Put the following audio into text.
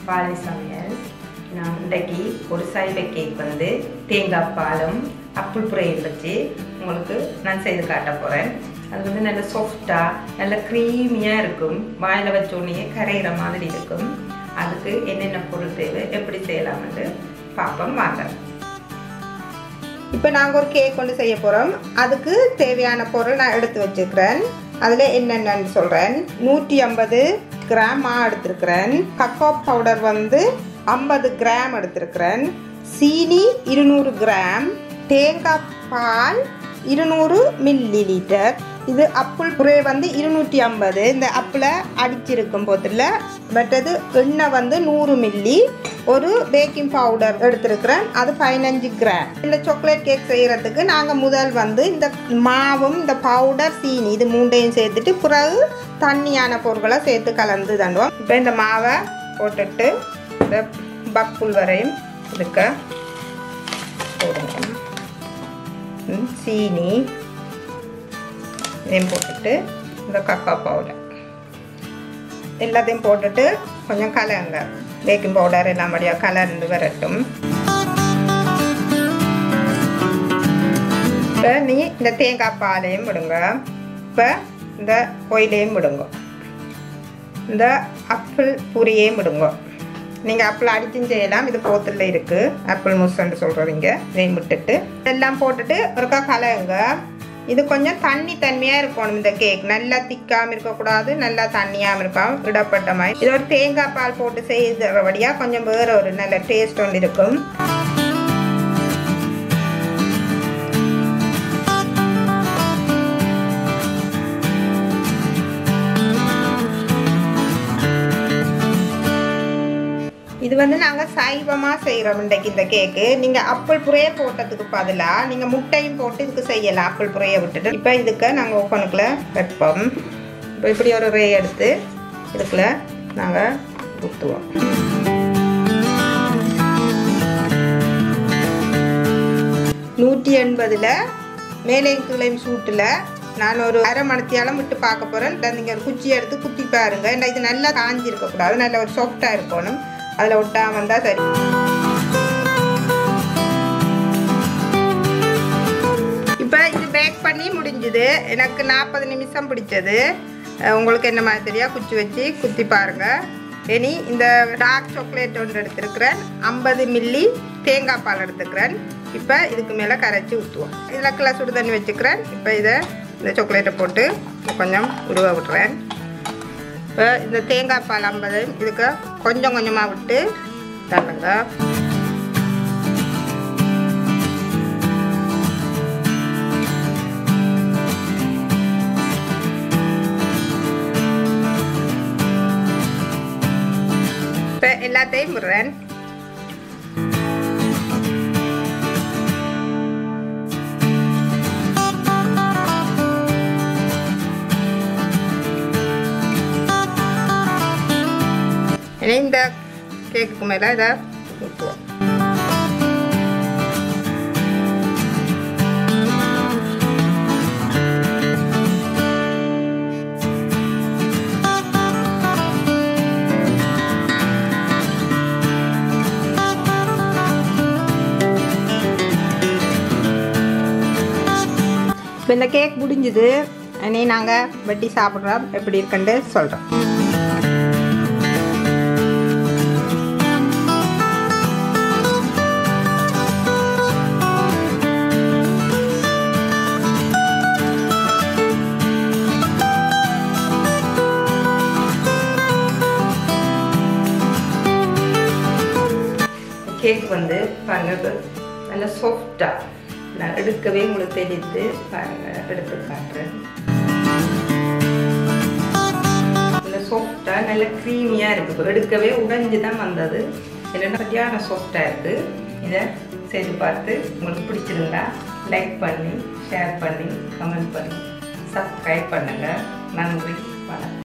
பாலை சமையல் நான் இன்றைக்கு ஒரு சைவ கேக் வந்து தேங்காய் பாலும் அப்புள் புரையும் வச்சு உங்களுக்கு நான் செய்து காட்ட போகிறேன் அது வந்து நல்ல சாஃப்டாக நல்ல க்ரீமியாக இருக்கும் வாயில் வச்ச உடனே கரையிற மாதிரி இருக்கும் அதுக்கு என்னென்ன பொருள் தேவை எப்படி செய்யலாம்னு பார்ப்போம் வாங்க இப்போ நாங்கள் ஒரு கேக் கொண்டு செய்ய போகிறோம் அதுக்கு தேவையான பொருள் நான் எடுத்து வச்சுருக்கிறேன் அதில் என்னென்னு சொல்கிறேன் நூற்றி ஐம்பது கிராம் மா எடுத்திருக்கிறேன் கக்கோ பவுடர் வந்து ஐம்பது கிராம் எடுத்திருக்கிறேன் சீனி இருநூறு கிராம் தேங்காய் பால் இருநூறு மில்லி லிட்டர் இது அப்புள் புரே வந்து இருநூற்றி ஐம்பது இந்த அப்பில் அடிச்சிருக்கும் போதில் மற்றது எண்ணெய் வந்து நூறு மில்லி ஒரு பேக்கிங் பவுடர் எடுத்திருக்கிறேன் அது பதினஞ்சு கிராம் இந்த சாக்லேட் கேக் செய்கிறதுக்கு நாங்கள் முதல் வந்து இந்த மாவும் இந்த பவுடர் சீனி இது மூண்டையும் சேர்த்துட்டு பிறகு தண்ணியான பொருட்களை சேர்த்து கலந்து தண்டுவோம் இப்போ இந்த மாவை போட்டுட்டு இந்த பக்குள் வரையும் இருக்க போடுங்க ம், சீனி இதையும் போட்டுட்டு இந்த கக்கா பவுடர் எல்லாத்தையும் போட்டுட்டு கொஞ்சம் கலங்க பேக்கிங் பவுடர் எல்லாம் படியாக கலர்ந்து வரட்டும் இப்போ நீ இந்த தேங்காய் பாலையும் விடுங்க இப்போ இந்த ஒயிலையும் விடுங்க இந்த அப்பிள் பூரியையும் விடுங்க நீங்கள் அப்பிள் அடிச்சும் செய்யலாம் இது போத்தில் இருக்குது ஆப்பிள் முஸ்ன்னு சொல்கிறீங்க இதையும் விட்டுட்டு எல்லாம் போட்டுட்டு ஒருக்கா கலங்க இது கொஞ்சம் தண்ணி தன்மையாக இருக்கணும் இந்த கேக் நல்லா திக்காமல் இருக்கக்கூடாது நல்லா தண்ணியாகவும் இருக்கும் இடப்பட்ட மாதிரி இது ஒரு தேங்காய் பால் போட்டு செய்கிறபடியாக கொஞ்சம் வேறு ஒரு நல்ல டேஸ்ட் ஒன்று இருக்கும் இது வந்து நாங்கள் சைவமாக செய்கிறோம் இன்றைக்கு இந்த கேக்கு நீங்கள் அப்பிள் புரையை போட்டதுக்கு பதிலாக நீங்கள் முட்டையும் போட்டு இதுக்கு செய்யலாம் அப்பிள் புரையை விட்டுட்டு இப்போ இதுக்கு நாங்கள் ஓப்பனுக்குள்ள வைப்போம் இப்போ இப்படி ஒரு ரே எடுத்து இதுக்குள்ள நாங்கள் ஊற்றுவோம் நூற்றி எண்பதில் மேலையும் கீழையும் சூட்டில் நான் ஒரு அரை மணத்தியாலம் விட்டு பார்க்க போகிறேன் நீங்கள் ஒரு குச்சி எடுத்து குத்தி பாருங்க இந்த இது நல்லா காஞ்சி இருக்கக்கூடாது நல்ல ஒரு சாஃப்டாக இருக்கணும் அதில் விட்டால் வந்தால் சரி இப்போ இது பேக் பண்ணி முடிஞ்சுது எனக்கு நாற்பது நிமிஷம் பிடிச்சது அஹ் உங்களுக்கு என்ன மாதிரி தெரியா குச்சி வச்சு குத்தி பாருங்க இனி இந்த டார்க் சாக்லேட் ஒன்று எடுத்துருக்கிறேன் ஐம்பது மில்லி தேங்காய் பால் எடுத்துக்கிறேன் இப்போ இதுக்கு மேலே கரைச்சி ஊற்றுவோம் இதில் கிளாஸ் சுடு தண்ணி வச்சுக்கிறேன் இப்போ இதை இந்த சாக்லேட்டை போட்டு கொஞ்சம் உருவ விட்றேன் இப்போ இந்த தேங்காய் பால் ஐம்பது இதுக்கு கொஞ்சம் கொஞ்சமாக விட்டு தள்ளுங்க இப்போ எல்லாத்தையும் விடுறேன் இனி இந்த கேக்குக்கு மேலே இதை ஊற்றுவோம் இப்போ இந்த கேக் முடிஞ்சுது இனி நாங்கள் வெட்டி சாப்பிட்றோம் எப்படி இருக்குன்னு சொல்கிறோம் கேக் வந்து பாருங்க நல்ல சாஃப்டாக நான் எடுக்கவே உங்களுக்கு தெரியுது பாருங்க எடுத்து காட்டுறேன் நல்ல சாஃப்டாக நல்ல க்ரீமியாக இருக்குது இப்போ எடுக்கவே உடைஞ்சு தான் வந்தது இல்லைன்னா சரியான சாஃப்டாக இருக்குது இதை செய்து பார்த்து உங்களுக்கு பிடிச்சிருந்தா லைக் பண்ணி ஷேர் பண்ணி கமெண்ட் பண்ணி சப்ஸ்கிரைப் பண்ணுங்கள் நன்றி வணக்கம்